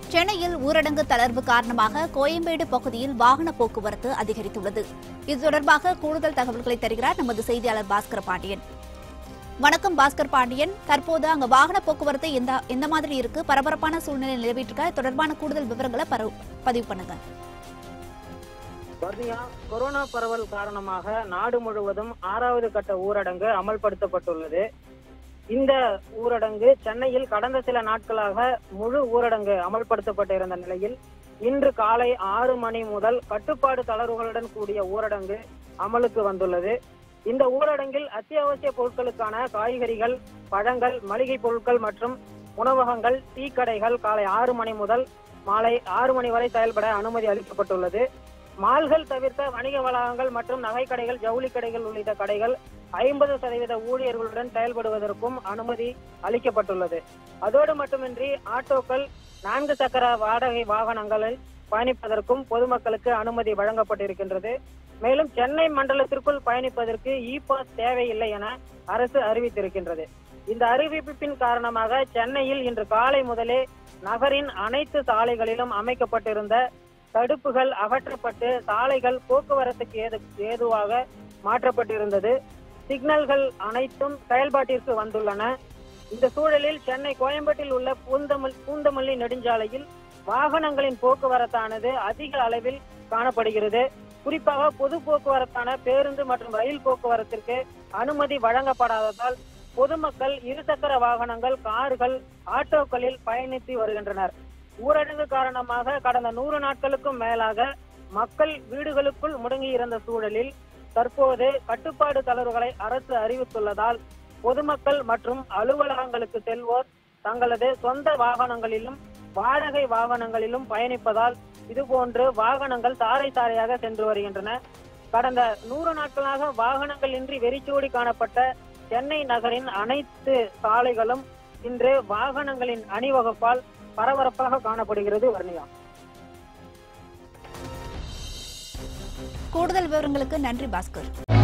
சென்னையில் ஊரடங்கு தளர்வு காரணமாக கோயம்பேடு பகுதியில் வாகன போக்குவரத்து அதிகரித்துள்ளது இது தொடர்பாக கூடுதல் தகவல்களை தருகிறார் நமது செய்தியாளர் பாஸ்கர் பாண்டியன் வணக்கம் பாஸ்கர் பாண்டியன் தற்போது அங்க வாகன போக்குவரத்து எந்த எந்த மாதிரி இருக்கு பரபரப்பான சூழ்நிலை நிலவிட்டு இருக்க தொடர்பான கூடுதல் விவரங்களை பரவு- பதிவு பண்ணுங்க வர்ணியா கொரோனா பரவல் காரணமாக நாடு முழுவதும் ஆறாவது கட்ட ஊரடங்கு அமல்படுத்தப்பட்டுள்ளது இந்த ஊரடங்கு சென்னையில் கடந்த சில நாட்களாக முழு ஊரடங்கு அமல்படுத்தப்பட்டிருந்த நிலையில் இன்று காலை ஆறு மணி முதல் கட்டுப்பாடு தளர்வுகளுடன் கூடிய ஊரடங்கு அமலுக்கு வந்துள்ளது இந்த ஊரடங்கில் அத்தியாவசிய பொருட்களுக்கான காய்கறிகள் பழங்கள் மளிகை பொருட்கள் மற்றும் உணவகங்கள் டீ கடைகள் காலை ஆறு மணி முதல் மாலை ஆறு மணி வரை செயல்பட அனுமதி அளிக்கப்பட்டுள்ளது மால்கள் தவிர்த்த வணிக வளாகங்கள் மற்றும் நகை கடைகள் ஜவுளி கடைகள் உள்ளிட்ட கடைகள் ஐம்பது சதவீத ஊழியர்களுடன் செயல்படுவதற்கும் அனுமதி அளிக்கப்பட்டுள்ளது அதோடு மட்டுமின்றி ஆட்டோக்கள் நான்கு சக்கர வாடகை வாகனங்களில் பயணிப்பதற்கும் பொதுமக்களுக்கு அனுமதி வழங்கப்பட்டிருக்கின்றது மேலும் சென்னை மண்டலத்திற்குள் பயணிப்பதற்கு இ பாஸ் தேவையில்லை என அரசு அறிவித்திருக்கின்றது இந்த அறிவிப்பின் காரணமாக சென்னையில் இன்று காலை முதலே நகரின் அனைத்து சாலைகளிலும் அமைக்கப்பட்டிருந்த தடுப்புகள் அகற்றப்பட்டு சாலைகள் போக்குவரத்துக்கு ஏது ஏதுவாக மாற்றப்பட்டிருந்தது சிக்னல்கள் அனைத்தும் செயல்பாட்டிற்கு வந்துள்ளன இந்த சூழலில் சென்னை கோயம்பேட்டில் உள்ள பூந்தமல் பூந்தமல்லி நெடுஞ்சாலையில் வாகனங்களின் போக்குவரத்தானது அதிக அளவில் காணப்படுகிறது குறிப்பாக பொது போக்குவரத்தான பேருந்து மற்றும் ரயில் போக்குவரத்திற்கு அனுமதி வழங்கப்படாததால் பொதுமக்கள் இருசக்கர வாகனங்கள் கார்கள் ஆட்டோக்களில் பயணித்து வருகின்றனர் ஊரடங்கு காரணமாக கடந்த நூறு நாட்களுக்கும் மேலாக மக்கள் வீடுகளுக்குள் முடங்கி இருந்த சூழலில் தற்போது கட்டுப்பாடு தளர்வுகளை அரசு அறிவித்துள்ளதால் பொதுமக்கள் மற்றும் அலுவலகங்களுக்கு செல்வோர் தங்களது சொந்த வாகனங்களிலும் வாடகை வாகனங்களிலும் பயணிப்பதால் இதுபோன்று வாகனங்கள் சாறை சாறையாக சென்று வருகின்றன கடந்த நூறு நாட்களாக வாகனங்கள் இன்றி வெறிச்சோடி காணப்பட்ட சென்னை நகரின் அனைத்து சாலைகளும் இன்று வாகனங்களின் அணிவகுப்பால் பரபரப்பாக காணப்படுகிறது வர்ணியா கூடுதல் விவரங்களுக்கு நன்றி பாஸ்கர்